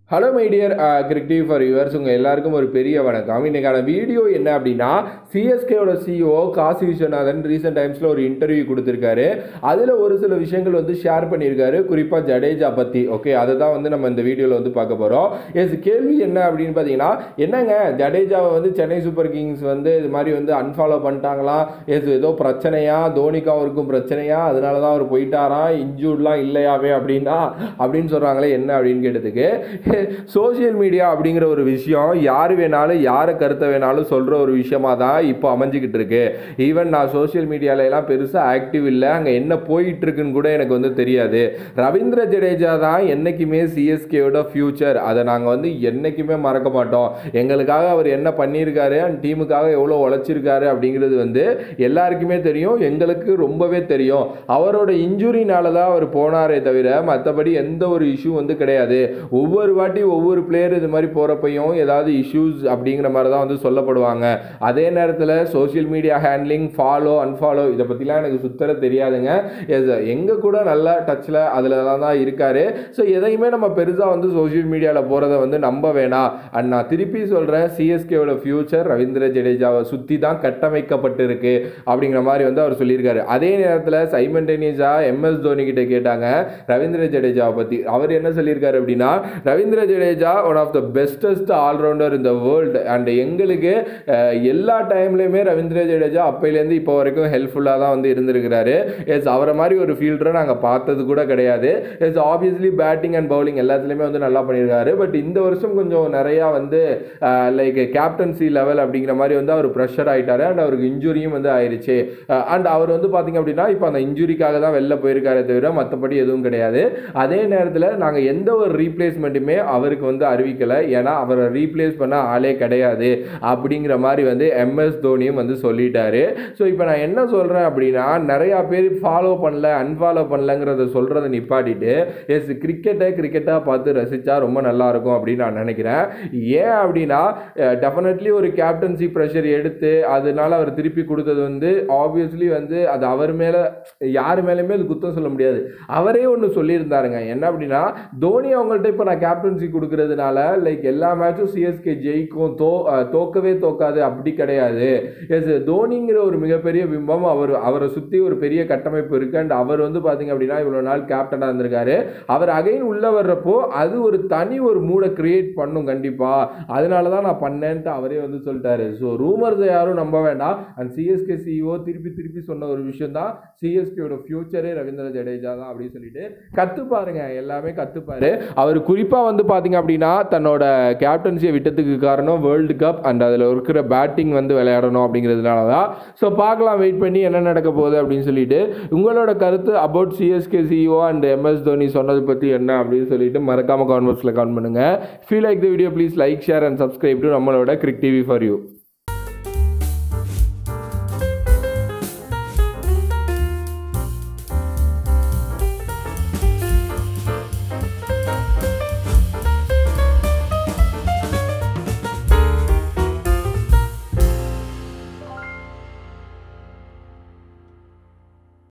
hello my dear cric TV for yours உங்கள் எல்லாருக்கும் ஒரு பெரிய வணக்கம் இன்னைக்கான வீடியோ என்ன அப்படின்னா சிஎஸ்கேவோட சிஇஓ காசி விஸ்வநாதன் ரீசெண்ட் டைம்ஸில் ஒரு இன்டர்வியூ கொடுத்துருக்காரு அதில் ஒரு சில விஷயங்கள் வந்து ஷேர் பண்ணியிருக்காரு குறிப்பாக ஜடேஜா பற்றி ஓகே அதை தான் வந்து நம்ம இந்த வீடியோவில் வந்து பார்க்க போகிறோம் எஸ் கேள்வி என்ன அப்படின்னு பார்த்தீங்கன்னா என்னங்க ஜடேஜாவை வந்து சென்னை சூப்பர் கிங்ஸ் வந்து இது மாதிரி வந்து அன்ஃபாலோ பண்ணிட்டாங்களாம் எஸ் ஏதோ பிரச்சனையா தோனிக்கு அவருக்கும் பிரச்சனையா அதனால தான் அவர் போயிட்டாராம் இன்ஜூர்ட்லாம் இல்லையாவே அப்படின்னா அப்படின்னு சொல்கிறாங்களே என்ன அப்படின்னு கேட்டதுக்கு சோஷியல் மீடியா அப்படிங்கிற ஒரு விஷயம் யார் வேணாலும் யாரை கருத்தை வேணாலும் சொல்கிற ஒரு விஷயமா தான் இப்போ அமைஞ்சிக்கிட்டு இருக்கு ஈவன் நான் சோஷியல் மீடியால எல்லாம் பெருசாக ஆக்டிவ் இல்லை அங்கே என்ன போயிட்டு இருக்குன்னு கூட எனக்கு வந்து தெரியாது ரவீந்திர ஜடேஜா தான் என்னைக்குமே சிஎஸ்கேவோட ஃபியூச்சர் அதை நாங்கள் வந்து என்னைக்குமே மறக்க மாட்டோம் எங்களுக்காக அவர் என்ன பண்ணியிருக்காரு அண்ட் டீமுக்காக எவ்வளோ உழைச்சிருக்காரு அப்படிங்கிறது வந்து எல்லாருக்குமே தெரியும் எங்களுக்கு ரொம்பவே தெரியும் அவரோட இன்ஜுரினால தான் அவர் போனாரே தவிர மற்றபடி எந்த ஒரு இஷ்யூ வந்து கிடையாது ஒவ்வொரு வாட்டி ஒவ்வொரு பிளேயர் இது மாதிரி போகிறப்பையும் ஏதாவது இஷ்யூஸ் அப்படிங்கிற மாதிரி தான் வந்து சொல்லப்படுவாங்க அதே நேரத்தில் social media handling follow unfollow இதை பற்றிலாம் எனக்கு சுத்தர தெரியாதுங்க எங்கள் கூட நல்ல டச்சில் அதில் தான் தான் இருக்கார் ஸோ எதையுமே நம்ம பெருசாக வந்து சோஷியல் மீடியாவில் போகிறத வந்து நம்ப வேணாம் அண்ட் நான் திருப்பி சொல்கிறேன் சிஎஸ்கேவோட ஃபியூச்சர் ரவீந்திர ஜடேஜாவை சுற்றி தான் கட்டமைக்கப்பட்டிருக்கு அப்படிங்கிற மாதிரி வந்து அவர் சொல்லியிருக்காரு அதே நேரத்தில் சைமண்டேனியஸாக எம்எஸ் தோனி கிட்ட கேட்டாங்க ரவீந்திர ஜடேஜாவை பற்றி அவர் என்ன சொல்லியிருக்காரு அப்படின்னா Ravindra Jadeja one of the bestest all rounder இந்த வேர்ல்டு அண்ட் எங்களுக்கு அஹ், எல்லா டைம்லையுமே ரவீந்திர ஜடேஜா அப்பையிலேருந்து இப்போ வரைக்கும் ஹெல்ப்ஃபுல்லாக தான் வந்து இருந்திருக்கிறாரு எஸ் அவரை மாதிரி ஒரு ஃபீல்டரை நாங்கள் பார்த்தது கூட கிடையாது yes obviously batting and bowling எல்லாத்துலேயுமே வந்து நல்லா பண்ணியிருக்காரு பட் இந்த வருஷம் கொஞ்சம் நிறையா வந்து லைக் கேப்டன்சி லெவல் அப்படிங்கிற மாதிரி வந்து அவர் ப்ரெஷர் ஆயிட்டாரு அண்ட் அவருக்கு இன்ஜுரியும் வந்து ஆயிடுச்சு அண்ட் அவர் வந்து பார்த்தீங்க அப்படின்னா இப்போ அந்த இன்ஜுரிக்காக தான் வெளில போயிருக்காரே தவிர மற்றபடி எதுவும் கிடையாது அதே நேரத்தில் நாங்கள் எந்த ஒரு ரீப்ளேஸ்மெண்ட்டுமே அவருக்கு வந்து அறிவிக்கலை ஏன்னா அவரை ரீப்ளேஸ் பண்ண ஆளே கிடையாது அப்படிங்கிற மாதிரி வந்து எம்எஸ் தோனியும் வந்து சொல்லிட்டாரு ஸோ இப்போ நான் என்ன சொல்கிறேன் அப்படின்னா நிறையா பேர் ஃபாலோ பண்ணல அன்ஃபாலோ பண்ணலங்கிறத சொல்கிறத நிப்பாட்டிட்டு எஸ் கிரிக்கெட்டை கிரிக்கெட்டாக பார்த்து ரசித்தா ரொம்ப நல்லா இருக்கும் அப்படின்னு நான் நினைக்கிறேன் ஏன் அப்படின்னா டெஃபினெட்லி ஒரு கேப்டன்சி ப்ரெஷர் எடுத்து அதனால அவர் திருப்பி கொடுத்தது வந்து ஆப்வியஸ்லி வந்து அது அவர் மேலே யார் மேலேயுமே அது குத்தம் சொல்ல முடியாது அவரே ஒன்று சொல்லியிருந்தாருங்க என்ன அப்படின்னா தோனி அவங்கள்ட்ட இப்போ நான் கேப்டன்சி கொடுக்கறதுனால லைக் எல்லா மேட்சும் சிஎஸ்கே ஜெயிக்கும் தோ அஹ், தோக்கவே தோக்காது அப்படி கிடையாது எஸ் தோனிங்கிற ஒரு மிகப்பெரிய பிம்பம் அவர் அவரை சுற்றி ஒரு பெரிய கட்டமைப்பு இருக்கு அண்ட் அவர் வந்து பார்த்தீங்க அப்படின்னா இவ்வளோ நாள் கேப்டனாக இருந்திருக்காரு அவர் அகைன் உள்ளே வர்றப்போ அது ஒரு தனி ஒரு மூடை கிரியேட் பண்ணும் கண்டிப்பாக அதனால தான் நான் பண்ணேன்ட்டு அவரே வந்து சொல்லிட்டாரு ஸோ ரூமர்ஸை யாரும் நம்ப வேண்டாம் அண்ட் சிஎஸ்கே சிஇஓ திருப்பி திருப்பி சொன்ன ஒரு விஷயம் தான் சிஎஸ்கேயோட ஃபியூச்சரே ரவீந்திர ஜடேஜா தான் அப்படின்னு சொல்லிட்டு கத்து பாருங்க எல்லாமே கத்துப்பாரு அவர் குறிப்பாக வந்து பார்த்தீங்க அப்படின்னா தன்னோட கேப்டன்சியை விட்டதுக்கு காரணம் வேர்ல்டு கப் அண்ட் அதில் இருக்கிற பேட்டிங் வந்து விளையாடணும் அப்படிங்கிறதுனால தான் ஸோ பார்க்கலாம் வெயிட் பண்ணி என்ன நடக்க போகுது அப்படின்னு சொல்லிட்டு உங்களோட கருத்து about CSK CEO and M S Dhoni சொன்னது பற்றி என்ன அப்படின்னு சொல்லிட்டு மறக்காம கமெண்ட் பாக்ஸில் கமெண்ட் பண்ணுங்க feel like the video please like share and subscribe to நம்மளோட கிரிக் டிவி ஃபார் யூ